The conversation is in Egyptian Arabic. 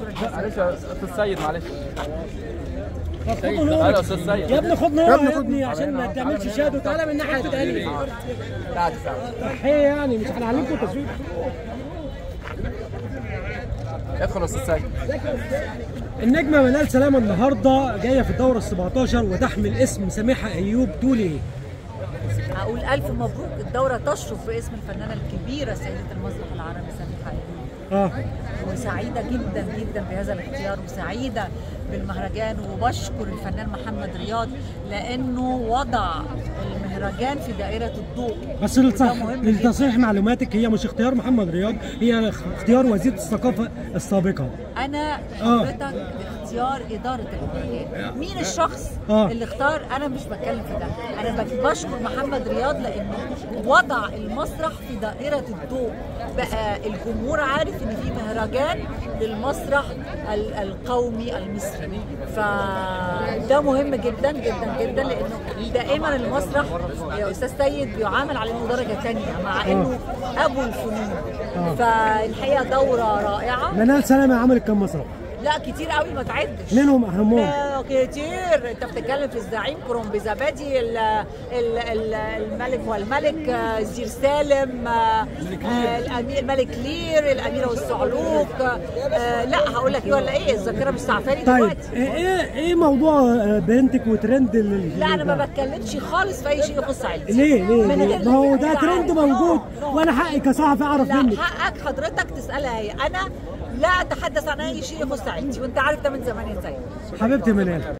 بشكر الناس معلش يا استاذ سيد معلش طب خد ايوه نور يا استاذ سيد يا ابني خد يا نور ابني يا خد ابني نور. عشان ما تعملش شادو تعالى من الناحيه الثانيه تعال تعال صحيه يعني مش هنعلمكم التصوير ادخل يا استاذ سيد النجمه منال سلامه النهارده جايه في الدوره ال 17 وتحمل اسم سميحه ايوب تقول ايه؟ اقول الف مبروك الدوره تشرف باسم الفنانه الكبيره سيده المسرح العربي سميحه أيوب. اه وسعيده جدا جدا بهذا الاختيار وسعيده بالمهرجان وبشكر الفنان محمد رياض لانه وضع المهرجان في دائره الضوء بس وده للصح مهم جداً. لتصحيح معلوماتك هي مش اختيار محمد رياض هي اختيار وزيره الثقافه السابقه انا حضرتك باختيار اداره المهرجان مين الشخص آه. اللي اختار انا مش بتكلم في ده انا بك- بشكر محمد رياض لانه وضع المسرح في دائره الضوء بقى الجمهور عارف ان في مهرجان للمسرح ال- القومي المصري فده مهم جدا جدا جدا لانه دائما المسرح يا استاذ سيد بيعامل على انه درجه ثانيه مع انه ابو الفنون فالحقيقه دوره رائعه منال سلامه عملت كم مسرح؟ لا كتير قوي ما تعدش منهم اهمهم لا كتير انت بتتكلم في الزعيم كرومبي زبادي ال- ال- ال- الملك والملك آه، زير سالم آه، آه، الامير الملك لير الاميره والصعلوك آه، لا هقول لك ايه ولا ايه الذاكره مش سعفاني طيب دلوقتي ايه ايه إيه موضوع آه، بنتك وترند ال- لا انا ما بتكلمش خالص في اي شيء يخص عيلتي ليه ليه, من ليه؟ غير ما هو لا، ده ترند لا، موجود لا. وانا حقي كصحفي اعرف لا منك حقك حضرتك تسالها هي انا لا اتحدث عن اي شيء يخص عيلتي وانت عارف ده من زمان يا سيد حبيبتي منال